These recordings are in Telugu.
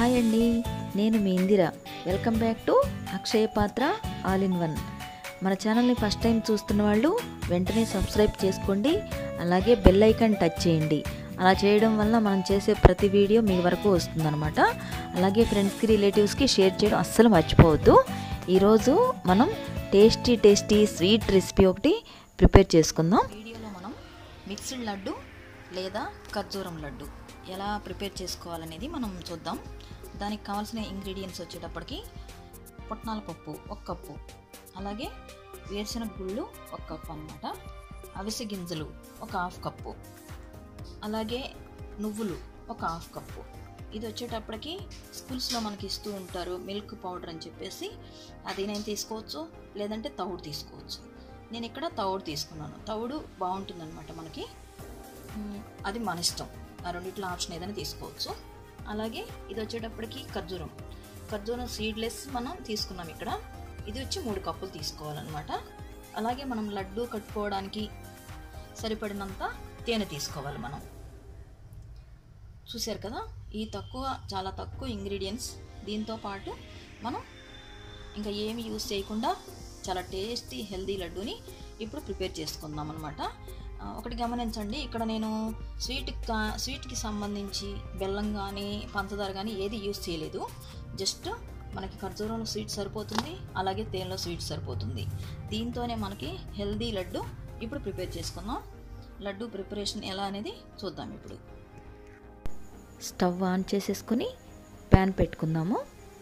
హాయ్ అండి నేను మీ Indira welcome back to Akshaya Patra all in one మన ఛానల్ని ఫస్ట్ టైం చూస్తున్న వాళ్ళు వెంటనే సబ్స్క్రైబ్ చేసుకోండి అలాగే బెల్ ఐకాన్ టచ్ చేయండి అలా చేయడం వల్ల మనం చేసే ప్రతి వీడియో మీ వరకు వస్తుందన్నమాట అలాగే ఫ్రెండ్స్కి రిలేటివ్స్కి షేర్ చేయడం అస్సలు మర్చిపోవద్దు ఈరోజు మనం టేస్టీ టేస్టీ స్వీట్ రెసిపీ ఒకటి ప్రిపేర్ చేసుకుందాం వీడియోలో మనం మిక్స్డ్ లడ్డు లేదా ఖర్జూరం లడ్డు ఎలా ప్రిపేర్ చేసుకోవాలనేది మనం చూద్దాం దానికి కావాల్సిన ఇంగ్రీడియంట్స్ వచ్చేటప్పటికి పుట్నాల పప్పు ఒక కప్పు అలాగే వేరుశనగ గుళ్ళు ఒక కప్పు అనమాట అవిసె గింజలు ఒక హాఫ్ కప్పు అలాగే నువ్వులు ఒక హాఫ్ కప్పు ఇది వచ్చేటప్పటికి స్కూల్స్లో మనకి ఇస్తూ ఉంటారు మిల్క్ పౌడర్ అని చెప్పేసి అది నేను తీసుకోవచ్చు లేదంటే తవుడు తీసుకోవచ్చు నేను ఇక్కడ తవుడు తీసుకున్నాను తవుడు బాగుంటుందన్నమాట మనకి మ్, అది మన ఇష్టం ఆ రెండిట్లో ఆప్షన్ ఏదైనా తీసుకోవచ్చు అలాగే ఇది వచ్చేటప్పటికి ఖర్జూరం ఖర్జూరం సీడ్లెస్ మనం తీసుకున్నాం ఇక్కడ ఇది వచ్చి మూడు కప్పులు తీసుకోవాలన్నమాట అలాగే మనం లడ్డు కట్టుకోవడానికి సరిపడినంత తేనె తీసుకోవాలి మనం చూశారు కదా ఈ తక్కువ చాలా తక్కువ ఇంగ్రీడియంట్స్ దీంతో పాటు మనం ఇంకా ఏమి యూస్ చేయకుండా చాలా టేస్టీ హెల్దీ లడ్డూని ఇప్పుడు ప్రిపేర్ చేసుకుందాం అనమాట ఒకటి గమనించండి ఇక్కడ నేను స్వీట్ కా స్వీట్కి సంబంధించి బెల్లం కానీ పంచదార కానీ ఏది యూస్ చేయలేదు జస్ట్ మనకి ఖర్జూరంలో స్వీట్ సరిపోతుంది అలాగే తేనెలో స్వీట్ సరిపోతుంది దీంతోనే మనకి హెల్దీ లడ్డు ఇప్పుడు ప్రిపేర్ చేసుకుందాం లడ్డు ప్రిపరేషన్ ఎలా అనేది చూద్దాం ఇప్పుడు స్టవ్ ఆన్ చేసేసుకొని ప్యాన్ పెట్టుకుందాము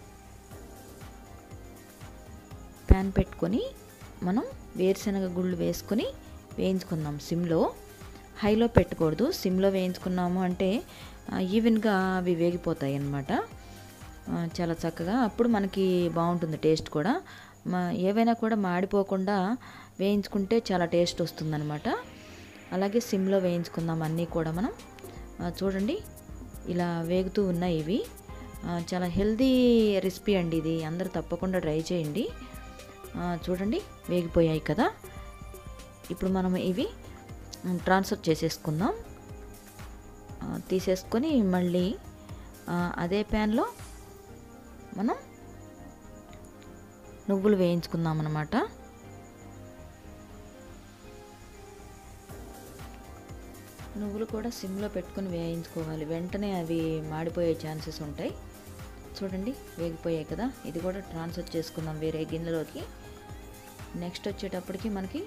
ప్యాన్ పెట్టుకొని మనం వేరుశనగ గుళ్ళు వేసుకొని వేయించుకుందాం సిమ్లో హైలో పెట్టకూడదు సిమ్లో వేయించుకున్నాము అంటే ఆ, ఈవెన్గా అవి వేగిపోతాయి అన్నమాట ఆ, చాలా చక్కగా అప్పుడు మనకి బాగుంటుంది టేస్ట్ కూడా మా ఏవైనా కూడా మాడిపోకుండా వేయించుకుంటే చాలా టేస్ట్ వస్తుందన్నమాట అలాగే సిమ్లో వేయించుకుందాం అన్నీ కూడా మనం ఆ, చూడండి ఇలా వేగుతూ ఉన్నాయి ఇవి ఆ, చాలా హెల్దీ రెసిపీ అండి ఇది అందరూ తప్పకుండా ట్రై చేయండి ఆ, చూడండి వేగిపోయాయి కదా ఇప్పుడు మనం ఇవి మ్, ట్రాన్స్ఫర్ చేసేసుకుందాం ఆ, తీసేసుకొని మళ్ళీ ఆ, అదే ప్యాన్లో మనం నువ్వులు వేయించుకుందాం అన్నమాట నువ్వులు కూడా సిమ్లో పెట్టుకొని వేయించుకోవాలి వెంటనే అవి మాడిపోయే ఛాన్సెస్ ఉంటాయి చూడండి వేగిపోయాయి కదా ఇది కూడా ట్రాన్స్ఫర్ చేసుకుందాం వేరే గిన్నెలోకి నెక్స్ట్ వచ్చేటప్పటికి మనకి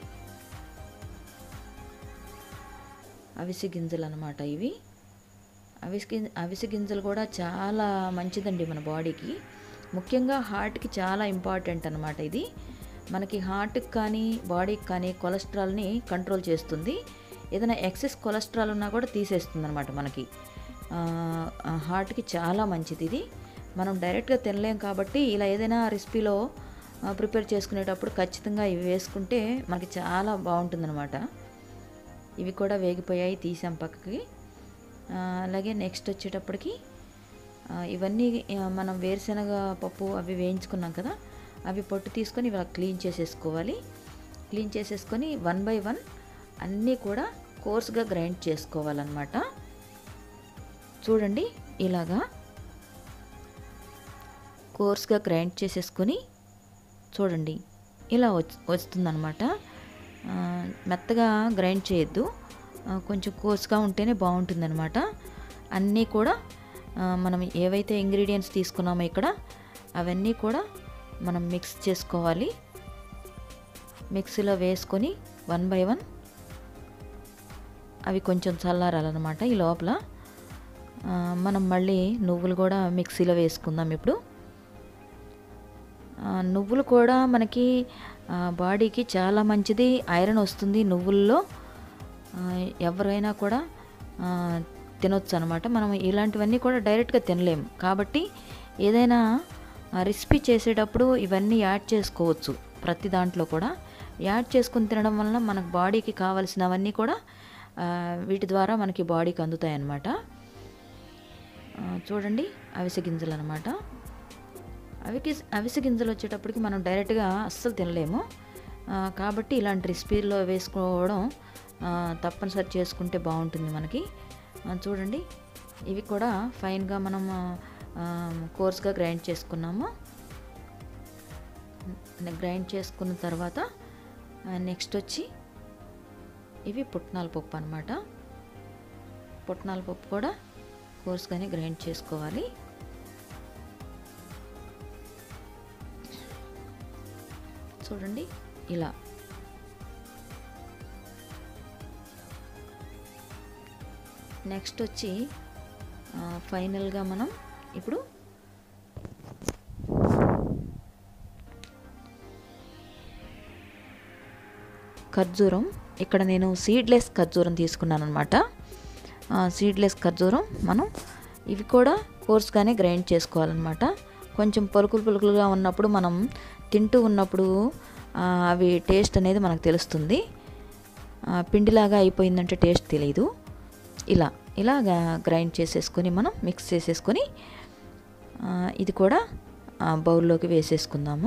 అవిసి గింజలు అనమాట ఇవి అవిసి గిం అవిసి గింజలు కూడా చాలా మంచిదండి మన బాడీకి ముఖ్యంగా హార్ట్కి చాలా ఇంపార్టెంట్ అనమాట ఇది మనకి హార్ట్కి కానీ బాడీకి కానీ కొలెస్ట్రాల్ని కంట్రోల్ చేస్తుంది ఏదైనా ఎక్సెస్ కొలెస్ట్రాల్ ఉన్నా కూడా తీసేస్తుంది అనమాట మనకి ఆ, ఆ, హార్ట్కి చాలా మంచిది ఇది మనం డైరెక్ట్గా తినలేం కాబట్టి ఇలా ఏదైనా రెసిపీలో ఆ, ప్రిపేర్ చేసుకునేటప్పుడు ఖచ్చితంగా ఇవి వేసుకుంటే మనకి చాలా బాగుంటుందన్నమాట ఇవి కూడా వేగిపోయాయి తీసాం పక్కకి ఆ, అలాగే నెక్స్ట్ వచ్చేటప్పటికి ఆ, ఇవన్నీ ఆ, మనం వేరుశనగ పప్పు అవి వేయించుకున్నాం కదా అవి పొట్టు తీసుకొని ఇలా క్లీన్ చేసేసుకోవాలి క్లీన్ చేసేసుకొని వన్ బై వన్ అన్నీ కూడా కోర్స్గా గ్రైండ్ చేసుకోవాలన్నమాట చూడండి ఇలాగా కోర్స్గా గ్రైండ్ చేసేసుకొని చూడండి ఇలా వచ్ వస్తుందన్నమాట ఆ, మెత్తగా గ్రైండ్ చేయొద్దు ఆ, కొంచెం కోర్స్గా ఉంటేనే బాగుంటుందన్నమాట అన్నీ కూడా ఆ, మనం ఏవైతే ఇంగ్రీడియంట్స్ తీసుకున్నామో ఇక్కడ అవన్నీ కూడా మనం మిక్స్ చేసుకోవాలి మిక్సీలో వేసుకొని వన్ బై వన్ అవి కొంచెం చల్లారాలన్నమాట ఈ లోపల ఆ, మనం మళ్ళీ నువ్వులు కూడా మిక్సీలో వేసుకుందాం ఇప్పుడు ఆ, నువ్వులు కూడా మనకి ఆ, బాడీకి చాలా మంచిది ఐరన్ వస్తుంది నువ్వుల్లో ఆ, ఎవరైనా కూడా ఆ, తినొచ్చు అనమాట మనం ఇలాంటివన్నీ కూడా డైరెక్ట్గా తినలేము కాబట్టి ఏదైనా రెసిపీ చేసేటప్పుడు ఇవన్నీ యాడ్ చేసుకోవచ్చు ప్రతి దాంట్లో కూడా యాడ్ చేసుకుని తినడం వలన మనకు బాడీకి కావలసినవన్నీ కూడా ఆ, వీటి ద్వారా మనకి బాడీకి అందుతాయి అన్నమాట ఆ, చూడండి అవిసె గింజలు అనమాట అవికి అవిసె గింజలు వచ్చేటప్పటికి మనం డైరెక్ట్గా అస్సలు తినలేము ఆ, కాబట్టి ఇలాంటి రెసిపీలో వేసుకోవడం ఆ, తప్పనిసరి చేసుకుంటే బాగుంటుంది మనకి ఆ, చూడండి ఇవి కూడా ఫైన్గా మనం ఆ, కోర్స్గా గ్రైండ్ చేసుకున్నాము గ్రైండ్ చేసుకున్న తర్వాత నెక్స్ట్ వచ్చి ఇవి పుట్నాల పప్పు అనమాట పుట్నాల పప్పు కూడా కోర్స్గానే గ్రైండ్ చేసుకోవాలి చూడండి ఇలా నెక్స్ట్ వచ్చి ఫైనల్గా మనం ఇప్పుడు ఖర్జూరం ఇక్కడ నేను సీడ్లెస్ ఖర్జూరం తీసుకున్నాను అనమాట సీడ్లెస్ ఖర్జూరం మనం ఇవి కూడా కోర్స్గానే గ్రైండ్ చేసుకోవాలన్నమాట కొంచెం పలుకులు పలుకులుగా ఉన్నప్పుడు మనం తింటూ ఉన్నప్పుడు అవి టేస్ట్ అనేది మనకు తెలుస్తుంది పిండిలాగా అయిపోయిందంటే టేస్ట్ తెలియదు ఇలా ఇలా గ్రైండ్ చేసేసుకొని మనం మిక్స్ చేసేసుకొని ఇది కూడా బౌల్లోకి వేసేసుకుందాము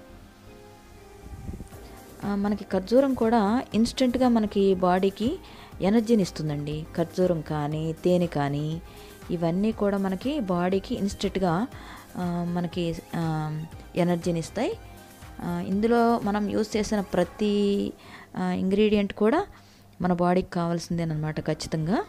మనకి ఖర్జూరం కూడా ఇన్స్టెంట్గా మనకి బాడీకి ఎనర్జీని ఇస్తుందండి ఖర్జూరం కానీ తేనె కానీ ఇవన్నీ కూడా మనకి బాడీకి ఇన్స్టెంట్గా మనకి ఎనర్జీని ఇస్తాయి ఇందులో మనం యూస్ చేసిన ప్రతి ఇంగ్రీడియంట్ కూడా మన బాడీకి కావాల్సిందేనమాట ఖచ్చితంగా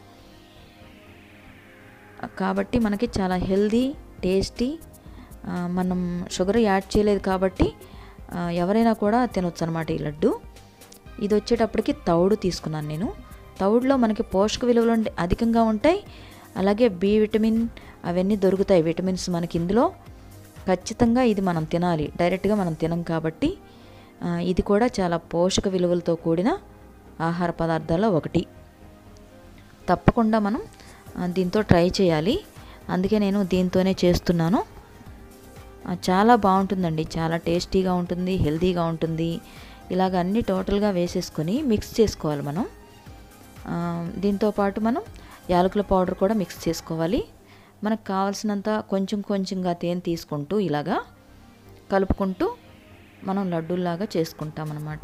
కాబట్టి మనకి చాలా హెల్దీ టేస్టీ మనం షుగర్ యాడ్ చేయలేదు కాబట్టి ఎవరైనా కూడా తినొచ్చు అనమాట ఈ లడ్డు ఇది వచ్చేటప్పటికి తౌడు తీసుకున్నాను నేను తౌడులో మనకి పోషక విలువలు అధికంగా ఉంటాయి అలాగే బి విటమిన్ అవన్నీ దొరుకుతాయి విటమిన్స్ మనకి ఇందులో ఖచ్చితంగా ఇది మనం తినాలి డైరెక్ట్గా మనం తినం కాబట్టి ఇది కూడా చాలా పోషక విలువలతో కూడిన ఆహార పదార్థాల్లో ఒకటి తప్పకుండా మనం దీంతో ట్రై చేయాలి అందుకే నేను దీంతోనే చేస్తున్నాను చాలా బాగుంటుందండి చాలా టేస్టీగా ఉంటుంది హెల్తీగా ఉంటుంది ఇలాగ అన్నీ టోటల్గా వేసేసుకొని మిక్స్ చేసుకోవాలి మనం దీంతో పాటు మనం యాలకుల పౌడర్ కూడా మిక్స్ చేసుకోవాలి మనకు కావాల్సినంత కొంచెం కొంచెంగా తేనె తీసుకుంటూ ఇలాగా కలుపుకుంటూ మనం లడ్డూలాగా చేసుకుంటామన్నమాట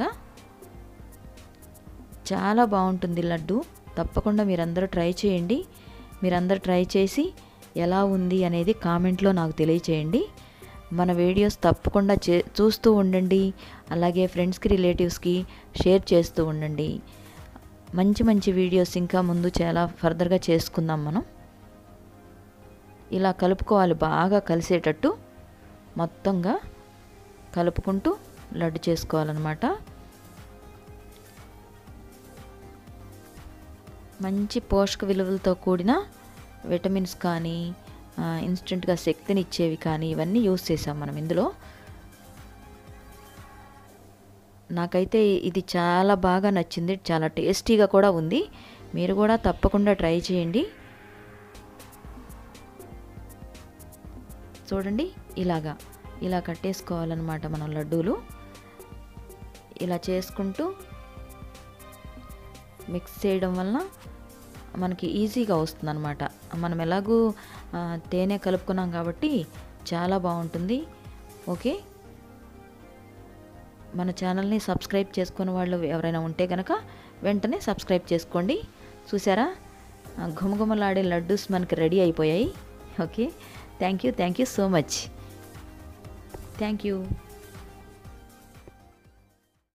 చాలా బాగుంటుంది లడ్డు తప్పకుండా మీరందరూ ట్రై చేయండి మీరందరూ ట్రై చేసి ఎలా ఉంది అనేది కామెంట్లో నాకు తెలియచేయండి మన వీడియోస్ తప్పకుండా చే చూస్తూ ఉండండి అలాగే ఫ్రెండ్స్కి రిలేటివ్స్కి షేర్ చేస్తూ ఉండండి మంచి మంచి వీడియోస్ ఇంకా ముందు చాలా ఫర్దర్గా చేసుకుందాం మనం ఇలా కలుపుకోవాలి బాగా కలిసేటట్టు మొత్తంగా కలుపుకుంటూ లడ్డు చేసుకోవాలన్నమాట మంచి పోషక విలువలతో కూడిన విటమిన్స్ కానీ ఇన్స్టెంట్గా శక్తిని ఇచ్చేవి కానీ ఇవన్నీ యూస్ చేసాం మనం ఇందులో నాకైతే ఇది చాలా బాగా నచ్చింది చాలా టేస్టీగా కూడా ఉంది మీరు కూడా తప్పకుండా ట్రై చేయండి చూడండి ఇలాగా ఇలా కట్టేసుకోవాలన్నమాట మనం లడ్డూలు ఇలా చేసుకుంటూ మిక్స్ చేయడం వలన మనకి ఈజీగా వస్తుంది అనమాట మనం ఎలాగూ తేనె కలుపుకున్నాం కాబట్టి చాలా బాగుంటుంది ఓకే మన ఛానల్ని సబ్స్క్రైబ్ చేసుకున్న వాళ్ళు ఎవరైనా ఉంటే కనుక వెంటనే సబ్స్క్రైబ్ చేసుకోండి చూసారా ఘుమఘుమలాడే లడ్డూస్ మనకి రెడీ అయిపోయాయి okay thank you thank you so much thank you